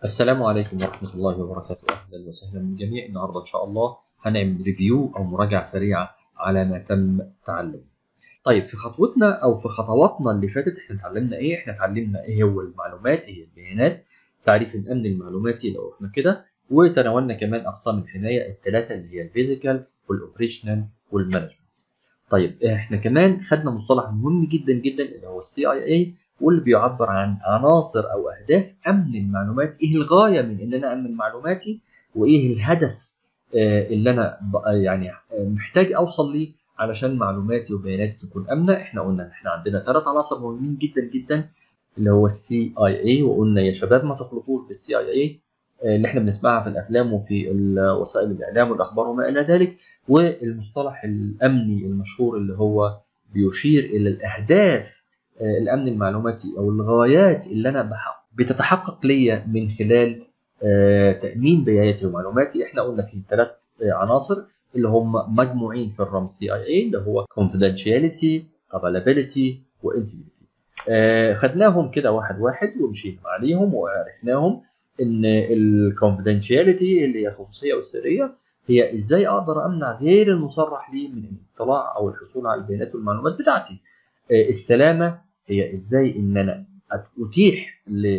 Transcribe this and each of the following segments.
السلام عليكم ورحمة الله وبركاته أهلا وسهلا بالجميع النهاردة إن شاء الله هنعمل ريفيو أو مراجعة سريعة على ما تم تعلمه طيب في خطوتنا أو في خطواتنا اللي فاتت إحنا اتعلمنا إيه؟ إحنا اتعلمنا إيه هو المعلومات إيه هي البيانات تعريف الأمن المعلوماتي لو إحنا كده وتناولنا كمان أقسام الحماية الثلاثة اللي هي الفيزيكال والأوبريشنال والمانجمنت طيب إحنا كمان خدنا مصطلح مهم جدا جدا اللي هو السي اي اي واللي بيعبر عن عناصر او اهداف امن المعلومات ايه الغايه من ان انا امن معلوماتي وايه الهدف اللي انا يعني محتاج اوصل ليه علشان معلوماتي وبياناتي تكون امنه احنا قلنا ان احنا عندنا ثلاث عناصر مهمين جدا جدا اللي هو السي اي اي وقلنا يا شباب ما تخلطوش بالسي اي اي اللي احنا بنسمعها في الافلام وفي وسائل الاعلام والاخبار وما الى ذلك والمصطلح الامني المشهور اللي هو بيشير الى الاهداف الامن المعلوماتي او الغايات اللي انا بحقق بتتحقق ليا من خلال تامين بياناتي ومعلوماتي احنا قلنا في ثلاث عناصر اللي هم مجموعين في الرمز سي اي اي اللي هو confidentiality availability وانتجريتي خدناهم كده واحد واحد ومشينا عليهم وعرفناهم ان الكونفدنشياليتي اللي هي الخصوصيه والسريه هي ازاي اقدر امنع غير المصرح لي من الاطلاع او الحصول على البيانات والمعلومات بتاعتي السلامه هي ازاي ان انا اتيح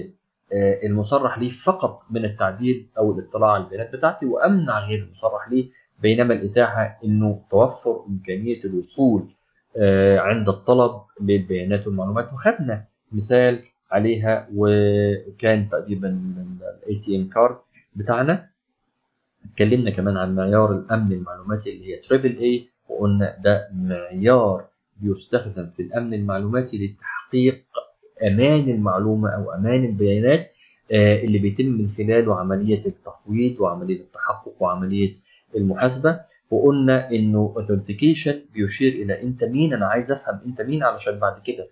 للمصرح ليه فقط من التعديل او الاطلاع على البيانات بتاعتي وامنع غير المصرح ليه بينما الاتاحه انه توفر امكانيه الوصول عند الطلب للبيانات والمعلومات وخدنا مثال عليها وكان تقريبا الاي تي ام كارد بتاعنا اتكلمنا كمان عن معيار الامن المعلوماتي اللي هي تريبل اي وقلنا ده معيار بيستخدم في الامن المعلوماتي لتحقيق امان المعلومه او امان البيانات اللي بيتم من خلاله عمليه التفويض وعمليه التحقق وعمليه المحاسبه وقلنا انه اوثنتيكيشن بيشير الى انت مين انا عايز افهم انت مين علشان بعد كده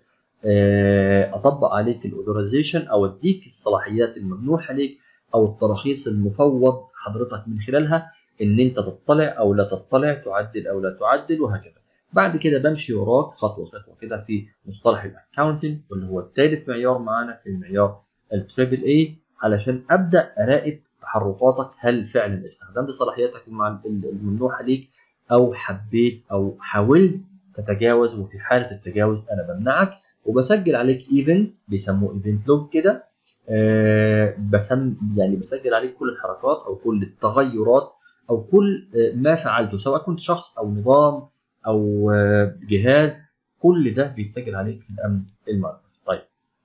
اطبق عليك الاوثورايزيشن او اديك الصلاحيات الممنوحه ليك او التراخيص المفوض حضرتك من خلالها ان انت تطلع او لا تطلع تعدل او لا تعدل وهكذا بعد كده بمشي وراك خطوه خطوه كده في مصطلح الاكاونتنج واللي هو الثالث معيار معانا في المعيار التريبل اي علشان ابدا اراقب تحركاتك هل فعلا استخدمت صلاحياتك الممنوحه ليك او حبيت او حاولت تتجاوز وفي حاله التجاوز انا بمنعك وبسجل عليك ايفنت بيسموه ايفنت لوج كده أه بسم يعني بسجل عليك كل الحركات او كل التغيرات او كل ما فعلته سواء كنت شخص او نظام او جهاز كل ده بيتسجل عليك في الامن المعلوماتي طيب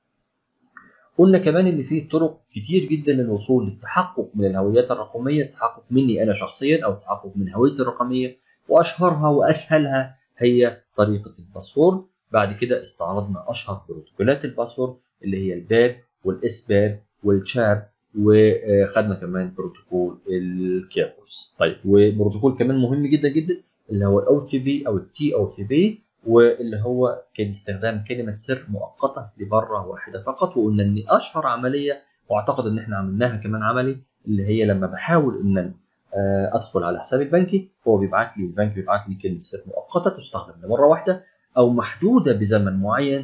قلنا كمان ان في طرق كتير جدا للوصول للتحقق من الهويات الرقميه التحقق مني انا شخصيا او التحقق من هويتي الرقميه واشهرها واسهلها هي طريقه الباسورد بعد كده استعرضنا اشهر بروتوكولات الباسورد اللي هي الباب والاسباب والشاب وخدنا كمان بروتوكول الكيربوس طيب وبروتوكول كمان مهم جدا جدا اللي هو الاو تي بي او التي او تي بي واللي هو كان استخدام كلمه سر مؤقته لمره واحده فقط وقلنا ان اشهر عمليه واعتقد ان احنا عملناها كمان عملي اللي هي لما بحاول ان انا ادخل على حسابي البنكي هو بيبعت لي البنك بيبعت لي كلمه سر مؤقته تستخدم لمره واحده او محدوده بزمن معين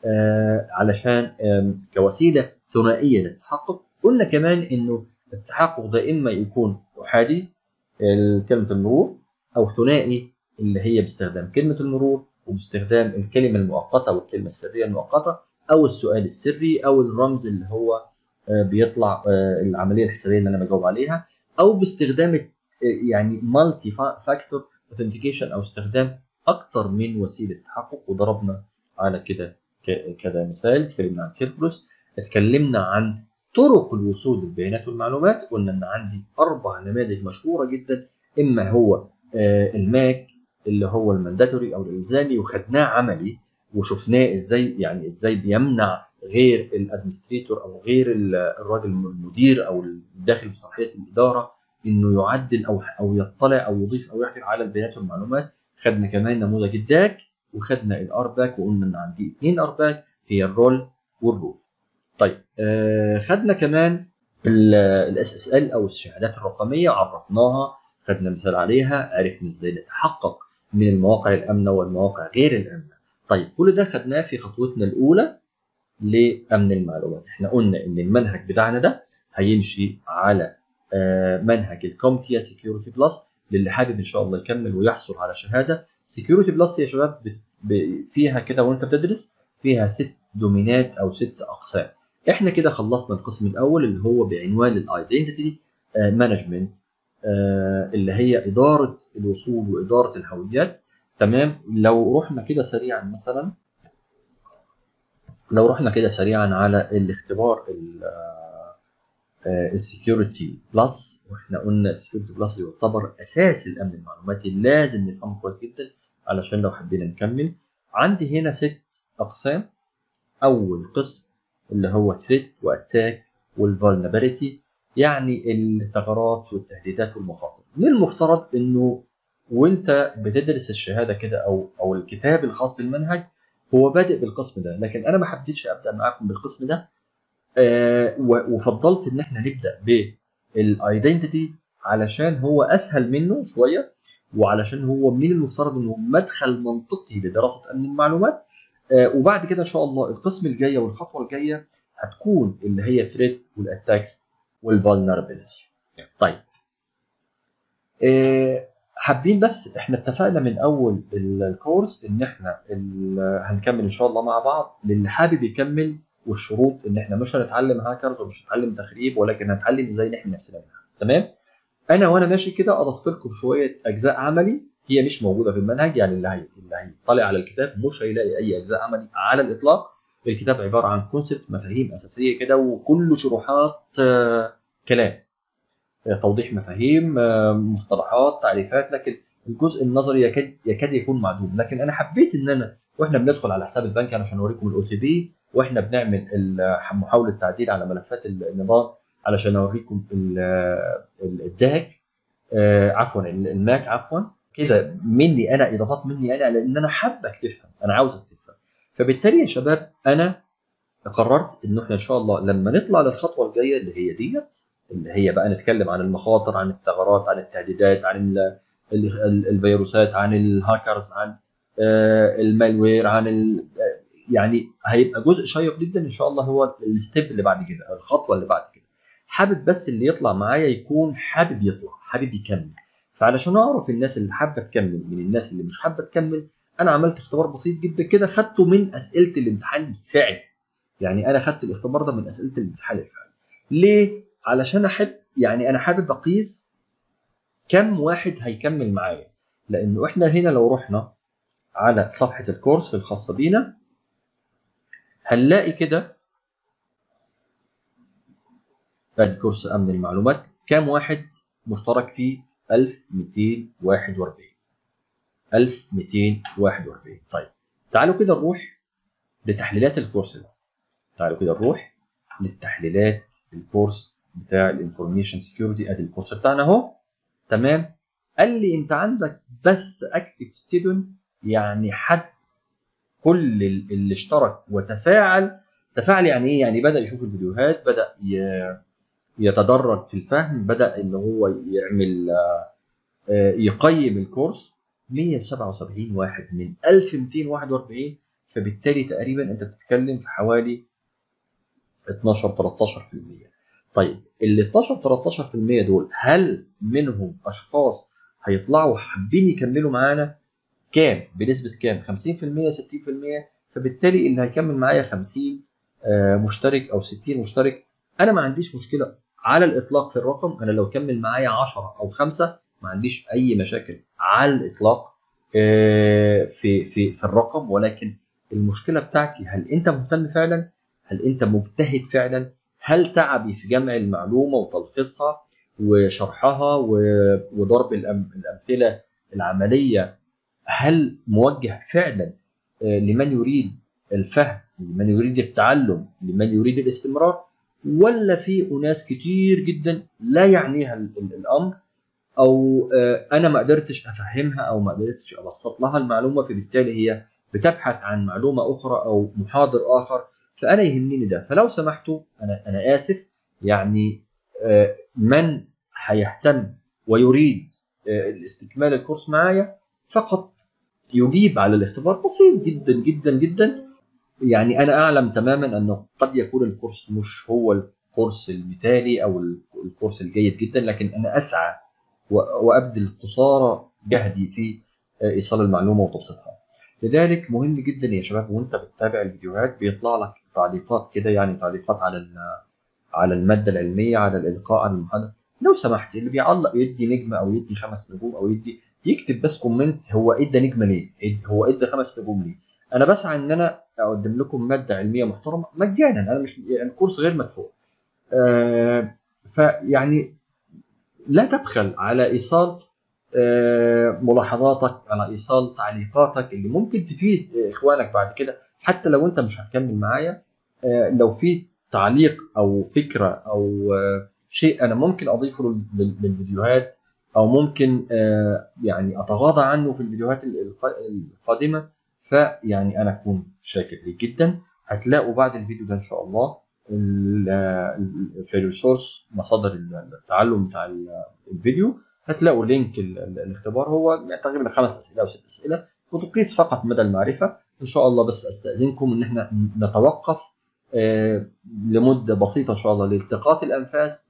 علشان كوسيله ثنائيه للتحقق قلنا كمان انه التحقق ده اما يكون احادي كلمه المرور او ثنائي اللي هي باستخدام كلمه المرور وباستخدام الكلمه المؤقته والكلمه السريه المؤقته او السؤال السري او الرمز اللي هو بيطلع العمليه الحسابيه اللي انا بجاوب عليها او باستخدام يعني مالتي فاكتور اوثنتيكيشن او استخدام اكتر من وسيله تحقق وضربنا على كده كده مثال اتكلمنا عن كيربروس اتكلمنا عن طرق الوصول للبيانات والمعلومات قلنا ان عندي اربع نماذج مشهوره جدا اما هو الماك اللي هو المانداتوري او الالزامي وخدناه عملي وشفناه ازاي يعني ازاي بيمنع غير الادمنستريتور او غير الراجل المدير او الداخل بصلاحيه الاداره انه يعدل او او يطلع او يضيف او يحجر على البيانات والمعلومات خدنا كمان نموذج الداك وخدنا الارباك وقلنا ان عندي اثنين ارباك هي الرول والرول طيب آه خدنا كمان الاس اس ال او الشهادات الرقميه عرفناها خدنا مثال عليها عرفنا ازاي نتحقق من المواقع الامنه والمواقع غير الامنه طيب كل ده خدناه في خطوتنا الاولى لامن المعلومات احنا قلنا ان المنهج بتاعنا ده هيمشي على آه، منهج الكومتيا سكيورتي بلس للي حابب ان شاء الله يكمل ويحصل على شهاده سكيورتي بلس يا شباب بت- ب- فيها كده وانت بتدرس فيها ست دومينات او ست اقسام احنا كده خلصنا القسم الاول اللي هو بعنوان الايدنتيتي مانجمنت اللي هي اداره الوصول واداره الهويات تمام لو رحنا كده سريعا مثلا لو رحنا كده سريعا على الاختبار السكيورتي بلس واحنا قلنا السكيورتي بلس يعتبر اساس الامن المعلوماتي لازم نفهمه كويس جدا علشان لو حبينا نكمل عندي هنا ست اقسام اول قسم اللي هو ثريت واتاك والفولنربيلتي يعني الثغرات والتهديدات والمخاطر من المفترض انه وانت بتدرس الشهاده كده او او الكتاب الخاص بالمنهج هو بادئ بالقسم ده لكن انا ما حبيتش ابدا معاكم بالقسم ده آه و- وفضلت ان احنا نبدا بالايدنتيتي علشان هو اسهل منه شويه وعلشان هو من المفترض انه مدخل منطقي لدراسه امن المعلومات آه وبعد كده ان شاء الله القسم الجايه والخطوه الجايه هتكون اللي هي ثريت والاتاكس والفولنربيلتي طيب آه حابين بس احنا اتفقنا من اول ال- الكورس ان احنا ال- هنكمل ان شاء الله مع بعض للي حابب يكمل والشروط ان احنا مش هنتعلم هاكرز ومش هنتعلم تخريب ولكن هنتعلم ازاي نحمي نفسنا منها تمام انا وانا ماشي كده اضفت لكم شويه اجزاء عملي هي مش موجوده في المنهج يعني اللي هي اللي هيطلع على الكتاب مش هيلاقي اي اجزاء عملي على الاطلاق الكتاب عباره عن كونسبت مفاهيم اساسيه كده وكله شروحات آه، كلام آه، توضيح مفاهيم آه، مصطلحات تعريفات لكن الجزء النظري يكاد يكاد يكون معدوم لكن انا حبيت ان انا واحنا بندخل على حساب البنك علشان اوريكم الاو تي بي واحنا بنعمل ال- محاوله تعديل على ملفات النظام علشان اوريكم ال- ال- الداك آه، عفوا ال- الماك عفوا كده مني انا اضافات مني انا لان انا حابك تفهم انا عاوزك تفهم فبالتالي يا شباب انا قررت انه احنا ان شاء الله لما نطلع للخطوه الجايه اللي هي ديت اللي هي بقى نتكلم عن المخاطر عن الثغرات عن التهديدات عن ال- ال- ال- الفيروسات عن الهاكرز عن آه، المالوير عن ال- آه، يعني هيبقى جزء شيق جدا ان شاء الله هو الستيب اللي بعد كده الخطوه اللي بعد كده حابب بس اللي يطلع معايا يكون حابب يطلع حابب يكمل فعلشان اعرف الناس اللي حابه تكمل من الناس اللي مش حابه تكمل انا عملت اختبار بسيط جدا كده خدته من اسئله الامتحان الفعلي يعني انا خدت الاختبار ده من اسئله الامتحان الفعلي ليه علشان احب يعني انا حابب اقيس كم واحد هيكمل معايا لانه احنا هنا لو رحنا على صفحه الكورس الخاصه بينا هنلاقي كده ادي كورس امن المعلومات كام واحد مشترك فيه 1241 1241 طيب تعالوا كده نروح لتحليلات الكورس ده تعالوا كده نروح للتحليلات الكورس بتاع الانفورميشن سكيورتي ادي الكورس بتاعنا اهو تمام قال لي انت عندك بس اكتف ستودنت يعني حد كل ال- اللي اشترك وتفاعل تفاعل يعني ايه يعني بدا يشوف الفيديوهات بدا ي- يتدرج في الفهم بدا ان هو يعمل آه، آه، يقيم الكورس 177 واحد من 1241 فبالتالي تقريبا انت بتتكلم في حوالي 12 13% طيب ال 12 13% دول هل منهم اشخاص هيطلعوا حابين يكملوا معانا كام بنسبه كام 50% 60% فبالتالي اللي هيكمل معايا 50 آه، مشترك او 60 مشترك انا ما عنديش مشكله على الاطلاق في الرقم انا لو كمل معايا 10 او 5 ما عنديش اي مشاكل على الاطلاق آه، في في في الرقم ولكن المشكله بتاعتي هل انت مهتم فعلا هل انت مجتهد فعلا هل تعبي في جمع المعلومه وتلخيصها وشرحها و- وضرب الأم- الامثله العمليه هل موجه فعلا آه، لمن يريد الفهم لمن يريد التعلم لمن يريد الاستمرار ولا في اناس كتير جدا لا يعنيها ال- ال- الامر او آه، انا ما قدرتش افهمها او ما قدرتش ابسط لها المعلومه فبالتالي هي بتبحث عن معلومه اخرى او محاضر اخر فانا يهمني ده فلو سمحتوا انا انا اسف يعني آه، من هيهتم ويريد آه، الاستكمال الكورس معايا فقط يجيب على الاختبار بسيط جدا جدا جدا يعني انا اعلم تماما انه قد يكون الكورس مش هو الكورس المثالي او الكورس الجيد جدا لكن انا اسعى وابذل قصارى جهدي في ايصال المعلومه وتبسيطها لذلك مهم جدا يا شباب وانت بتتابع الفيديوهات بيطلع لك تعليقات كده يعني تعليقات على على الماده العلميه على الالقاء على المحاضره لو سمحت اللي بيعلق يدي نجمه او يدي خمس نجوم او يدي يكتب بس كومنت هو ادى نجمه ليه؟ هو ادى خمس نجوم ليه؟ انا بسعى ان انا اقدم لكم ماده علميه محترمه مجانا انا مش يعني الكورس غير مدفوع. آه فيعني لا تبخل على ايصال آه ملاحظاتك على ايصال تعليقاتك اللي ممكن تفيد اخوانك بعد كده حتى لو انت مش هتكمل معايا آه لو في تعليق او فكره او آه شيء انا ممكن اضيفه للفيديوهات او ممكن يعني اتغاضى عنه في الفيديوهات القادمه فيعني انا اكون شاكر ليه جدا هتلاقوا بعد الفيديو ده ان شاء الله في الريسورس مصادر التعلم بتاع الفيديو هتلاقوا لينك الاختبار هو تقريبا خمس اسئله او ست اسئله وتقيس فقط مدى المعرفه ان شاء الله بس استاذنكم ان احنا نتوقف لمده بسيطه ان شاء الله لالتقاط الانفاس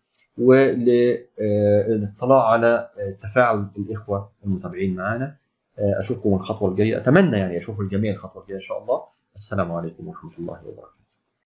وللاطلاع على تفاعل الاخوه المتابعين معنا اشوفكم الخطوه الجايه اتمنى يعني اشوف الجميع الخطوه الجايه ان شاء الله السلام عليكم ورحمه الله وبركاته